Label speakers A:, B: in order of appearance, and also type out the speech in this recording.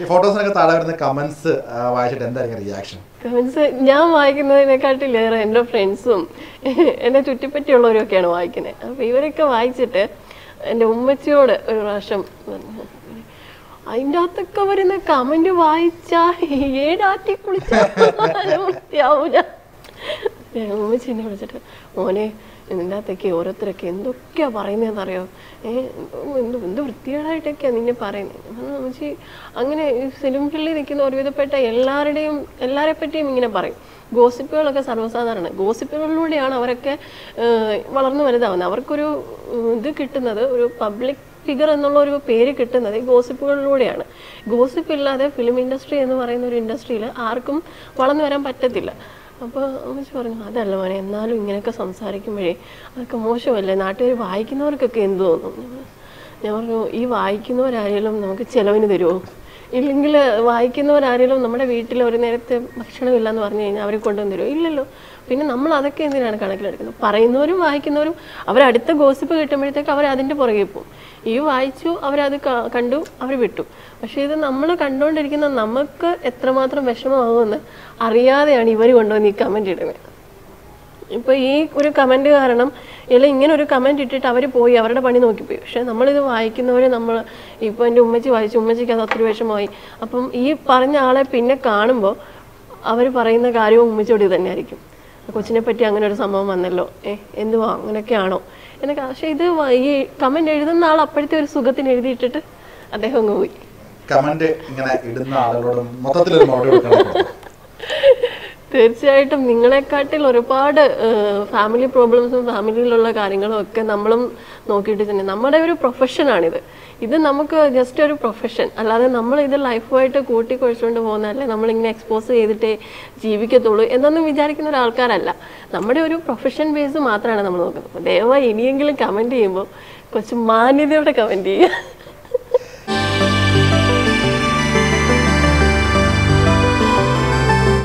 A: ഈ ഫോട്ടോസിനൊക്കെ താഴെ വരുന്ന കമന്റ്സ് വായിച്ചിട്ട് എന്തായിരിക്കും റിയാക്ഷൻ
B: കമൻസ് ഞാൻ വായിക്കുന്നതിനെക്കാട്ടിലേറെ എൻ്റെ ഫ്രണ്ട്സും എന്നെ ചുറ്റിപ്പറ്റിയുള്ളവരും ഒക്കെയാണ് വായിക്കുന്നത് അപ്പോൾ ഇവരൊക്കെ വായിച്ചിട്ട് എൻ്റെ ഉമ്മച്ചിയോട് ഒരു പ്രാവശ്യം പറഞ്ഞു, അതിൻ്റെ അകത്തൊക്കെ വരുന്ന കമന്റ് വായിച്ചാ ഏഴാറ്റി കുളിച്ചാവൂല ഉമ്മച്ചി എന്നെ വിളിച്ചിട്ട് മോനെ ഇതിൻ്റെ അകത്തൊക്കെ ഓരോരുത്തരൊക്കെ എന്തൊക്കെയാ പറയുന്നതെന്നറിയോ ഏഹ് എന്ത് എന്ത് വൃത്തികേടായിട്ടൊക്കെയാ നിന്നെ പറയുന്നത് ഞാൻ പറഞ്ഞു, ഉമ്മച്ചി അങ്ങനെ ഈ ഫിലിം ഫീൽഡിൽ നിൽക്കുന്ന ഒരുവിധപ്പെട്ട എല്ലാവരുടെയും എല്ലാരെ പറ്റിയും ഇങ്ങനെ പറയും ഗോസിപ്പുകളൊക്കെ സർവ്വസാധാരണ ഗോസിപ്പുകളിലൂടെയാണ് അവരൊക്കെ ഏഹ്, വളർന്നു വലുതാവുന്നത് അവർക്കൊരു ഉം, ഇത് കിട്ടുന്നത് ഒരു പബ്ലിക് ഫിഗർ എന്നുള്ള ഒരു പേര് കിട്ടുന്നത് ഈ ഗോസിപ്പുകളിലൂടെയാണ് ഗോസിപ്പ് ഇല്ലാതെ ഫിലിം ഇൻഡസ്ട്രി എന്ന് പറയുന്ന ഒരു ഇൻഡസ്ട്രിയിൽ ആർക്കും വളർന്നു വരാൻ പറ്റത്തില്ല അപ്പോൾ അമ്മച്ചി പറഞ്ഞു അതല്ല മോനെ എന്നാലും ഇങ്ങനെയൊക്കെ സംസാരിക്കുമ്പോഴേ അതൊക്കെ മോശമല്ലേ നാട്ടുകാർ വായിക്കുന്നവർക്കൊക്കെ എന്ത് തോന്നും ഞാൻ പറഞ്ഞു, ഞാൻ പറഞ്ഞു ഈ വായിക്കുന്നവരാരെങ്കിലും നമുക്ക് ചിലവിന് തരുമോ ഇല്ലെങ്കിൽ വായിക്കുന്നവരാരെങ്കിലും നമ്മുടെ വീട്ടിൽ ഒരു നേരത്തെ ഭക്ഷണമില്ല എന്ന് പറഞ്ഞു കഴിഞ്ഞാൽ അവർ കൊണ്ടുവന്ന് തരുമോ ഇല്ലല്ലോ പിന്നെ നമ്മൾ അതൊക്കെ എന്തിനാണ് കണക്കിലെടുക്കുന്നത് പറയുന്നവരും വായിക്കുന്നവരും അവരടുത്ത ഗോസിപ്പ് കിട്ടുമ്പോഴത്തേക്ക് അവർ അതിൻ്റെ പുറകെ പോകും ഈ വായിച്ചു അവരത് ക- കണ്ടു അവർ വിട്ടു പക്ഷേ ഇത് നമ്മൾ കണ്ടുകൊണ്ടിരിക്കുന്ന നമുക്ക് എത്രമാത്രം വിഷമമാകുമെന്ന് അറിയാതെയാണ് ഇവർ കൊണ്ടുവന്ന് ഈ കമൻറ്റ് ഇടുന്നത് ഇപ്പോൾ ഈ ഒരു കമൻറ്റ് കാരണം ഇല്ല ഇങ്ങനെ ഒരു കമൻറ്റ് ഇട്ടിട്ട് അവർ പോയി അവരുടെ പണി നോക്കിപ്പോയി പക്ഷെ നമ്മളിത് വായിക്കുന്നവർ നമ്മൾ ഇപ്പോൾ എൻ്റെ ഉമ്മച്ചി വായിച്ചു ഉമ്മച്ചിക്ക് അത് ഒത്തിരി വിഷമമായി അപ്പം ഈ പറഞ്ഞ ആളെ പിന്നെ കാണുമ്പോൾ അവർ പറയുന്ന കാര്യവും ഉമ്മച്ചിയോട് ഇത് തന്നെയായിരിക്കും കൊച്ചിനെ പറ്റി അങ്ങനെ ഒരു സംഭവം വന്നല്ലോ ഏ എന്തുവാ അങ്ങനെയൊക്കെയാണോ എന്നൊക്കെ പക്ഷേ ഇത് വ- ഈ കമൻറ്റ് എഴുതുന്ന ആൾ അപ്പോഴത്തെ ഒരു സുഖത്തിന് എഴുതിയിട്ടിട്ട് അദ്ദേഹം അങ്ങ് പോയി
A: കമന്റ് ഇങ്ങനെ ഇടുന്ന ആളുകളോട് മൊത്തത്തിലൊരു മറുപടി കൊടുക്കണം
B: തീർച്ചയായിട്ടും നിങ്ങളെക്കാട്ടിൽ ഒരുപാട് ഫാമിലി പ്രോബ്ലംസും ഫാമിലിയിലുള്ള കാര്യങ്ങളും ഒക്കെ നമ്മളും നോക്കിയിട്ട് തന്നെ നമ്മുടെ ഒരു പ്രൊഫഷനാണിത് ഇത് നമുക്ക് ജസ്റ്റ് ഒരു പ്രൊഫഷൻ അല്ലാതെ നമ്മൾ ഇത് ലൈഫുമായിട്ട് കൂട്ടിക്കൊഴിച്ചുകൊണ്ട് പോകുന്നതല്ലേ നമ്മളിങ്ങനെ എക്സ്പോസ് ചെയ്തിട്ടേ ജീവിക്കത്തുള്ളൂ എന്നൊന്നും വിചാരിക്കുന്ന ഒരാൾക്കാരല്ല നമ്മുടെ ഒരു പ്രൊഫഷൻ ബേസ് മാത്രമാണ് നമ്മൾ നോക്കുന്നത് അപ്പോൾ ദയവായി ഇനിയെങ്കിലും കമൻറ്റ് ചെയ്യുമ്പോൾ കുറച്ച് മാന്യതയോടെ കമൻറ്റ് ചെയ്യുക